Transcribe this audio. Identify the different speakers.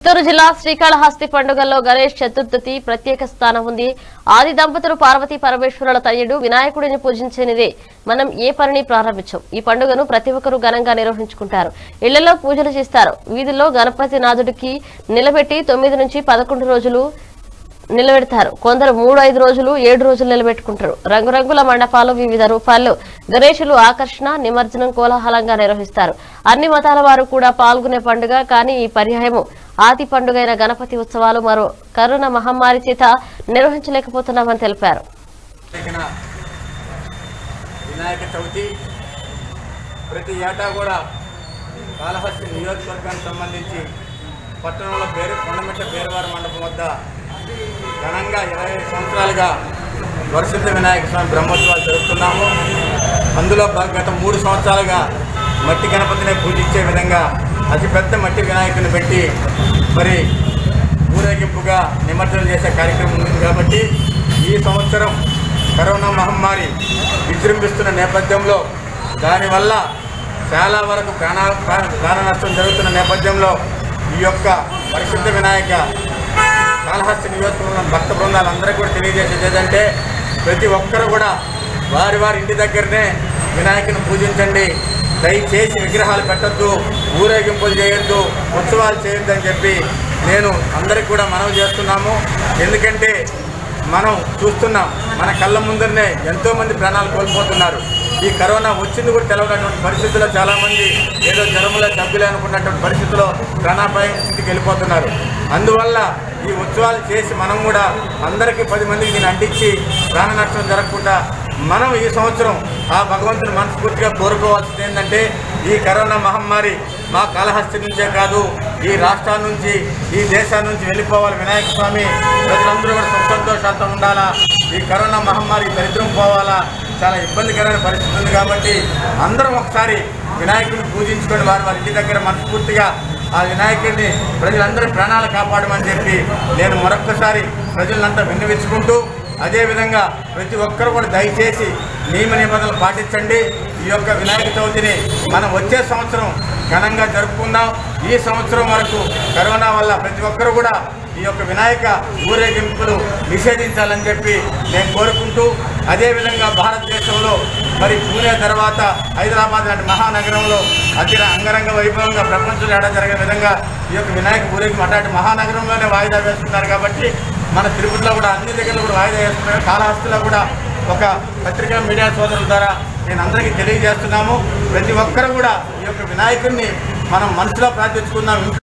Speaker 1: చిత్తూరు జిల్లా శ్రీకాళహస్తి పండుగల్లో గణేష్ చతుర్థి ప్రత్యేక స్థానం ఉంది ఆది దంపతులు పార్వతీ పరమేశ్వరుల తయ్యుడు వినాయకుడిని పూజించనిదే మనం ఏ పనిని ప్రారంభించాం ఈ పండుగను ప్రతి ఒక్కరూ ఘనంగా నిర్వహించుకుంటారు ఇళ్లలో పూజలు చేస్తారు వీధుల్లో గణపతి నాథుడికి నిలబెట్టి తొమ్మిది నుంచి పదకొండు రోజులు నిలబెడతారు కొందరు మూడు ఐదు రోజులు ఏడు రోజులు నిలబెట్టుకుంటారు రంగురంగుల మండపాలు వివిధ రూపాల్లో గణేశులు ఆకర్షణ నిమజ్జనం కోలాహలంగా నిర్వహిస్తారు అన్ని మతాల వారు కూడా పాల్గొనే పండుగ కానీ ఈ పర్యాయము ఆది పండుగైన గణపతి ఉత్సవాలు మరో కరోనా మహమ్మారి చేత నిర్వహించలేకపోతున్నామని తెలిపారు
Speaker 2: జరిగిన వినాయక చవితి ప్రతి ఏటా కూడా కాళహస్తి నియోజకవర్గానికి సంబంధించి పట్టణంలో పేరు కొండమిట్ట పేరువారి మండపం వద్ద ఘనంగా ఇరవై ఐదు సంవత్సరాలుగా వరసిద్ధ వినాయక స్వామి బ్రహ్మోత్సవాలు జరుపుతున్నాము అందులో భా- గత మూడు సంవత్సరాలుగా మట్టి గణపతిని పూజించే విధంగా అతిపెద్ద మట్టి వినాయకుని పెట్టి మరి ఊరేగింపుగా నిమజ్జనం చేసే కార్యక్రమం ఉంది కాబట్టి ఈ సంవత్సరం కరోనా మహమ్మారి విజృంభిస్తున్న నేపథ్యంలో దానివల్ల చాలా వరకు ప్రాణ ప్రాణ ప్రాణ నష్టం జరుగుతున్న నేపథ్యంలో ఈ యొక్క పరిశుద్ధ వినాయక కాళహస్తి నియోజకవర్గం భక్త బృందాలందరికీ కూడా తెలియజేసేది ఏంటంటే ప్రతి ఒక్కరు కూడా వారి వారి ఇంటి దగ్గరనే వినాయకుని పూజించండి దయచేసి విగ్రహాలు పెట్టద్దు ఊరేగింపులు చేయొద్దు ఉత్సవాలు చేయొద్దు అని చెప్పి నేను అందరికి కూడా మనవి చేస్తున్నాము ఎందుకంటే మనం చూస్తున్నాం మన కళ్ళ ముందరనే ఎంతోమంది ప్రాణాలు కోల్పోతున్నారు ఈ కరోనా వచ్చింది కూడా తెలవనటువంటి పరిస్థితుల్లో చాలామంది ఏదో జ్వరములో జబ్బులే అనుకున్నటువంటి పరిస్థితుల్లో ప్రాణాపాయ స్థితికి వెళ్ళిపోతున్నారు అందువల్ల ఈ ఉత్సవాలు చేసి మనం కూడా అందరికీ పది మందికి దీన్ని అంటించి ప్రాణ నష్టం జరగకుండా మనం ఈ సంవత్సరం ఆ భగవంతుని మనస్ఫూర్తిగా కోరుకోవాల్సింది ఏంటంటే ఈ కరోనా మహమ్మారి మా కాళహస్తి నుంచే కాదు ఈ రాష్ట్రాల నుంచి ఈ దేశాల నుంచి వెళ్ళిపోవాలి వినాయక స్వామి ప్రజలందరూ కూడా సుఖ సంతోషాలతో ఉండాలా ఈ కరోనా మహమ్మారి దరిద్రం పోవాలా చాలా ఇబ్బందికరమైన పరిస్థితి ఉంది కాబట్టి అందరం ఒకసారి వినాయకుడిని పూజించుకొని వారి వారి ఇంటి దగ్గర మనస్ఫూర్తిగా ఆ వినాయకుడిని ప్రజలందరూ ప్రాణాలు కాపాడమని చెప్పి నేను మరొక్కసారి ప్రజలంతా విన్నవించుకుంటూ అదేవిధంగా ప్రతి ఒక్కరు కూడా దయచేసి నియమ నిబంధనలు పాటించండి ఈ యొక్క వినాయక చవితిని మనం వచ్చే సంవత్సరం ఘనంగా జరుపుకుందాం ఈ సంవత్సరం వరకు కరోనా వల్ల ప్రతి ఒక్కరు కూడా ఈ యొక్క వినాయక ఊరేగింపులు నిషేధించాలని చెప్పి నేను కోరుకుంటూ అదేవిధంగా భారతదేశంలో మరి పూణే తర్వాత హైదరాబాద్ లాంటి మహానగరంలో అతి అంగరంగ వైభవంగా ప్రపంచంలో ఏడా జరిగే విధంగా ఈ యొక్క వినాయక ఊరేగింపు అట్లాంటి మహానగరంలోనే వాయిదా వేస్తున్నారు కాబట్టి మన తిరుపతిలో కూడా అన్ని దగ్గరలో కూడా వాయిదా వేస్తున్నారు కాళహస్తిలో కూడా ఒక పత్రికా మీడియా సోదరుల ద్వారా నేను అందరికీ తెలియజేస్తున్నాము ప్రతి ఒక్కరు కూడా ఈ యొక్క వినాయకుడిని మనం మనసులో ప్రార్థించుకుందాం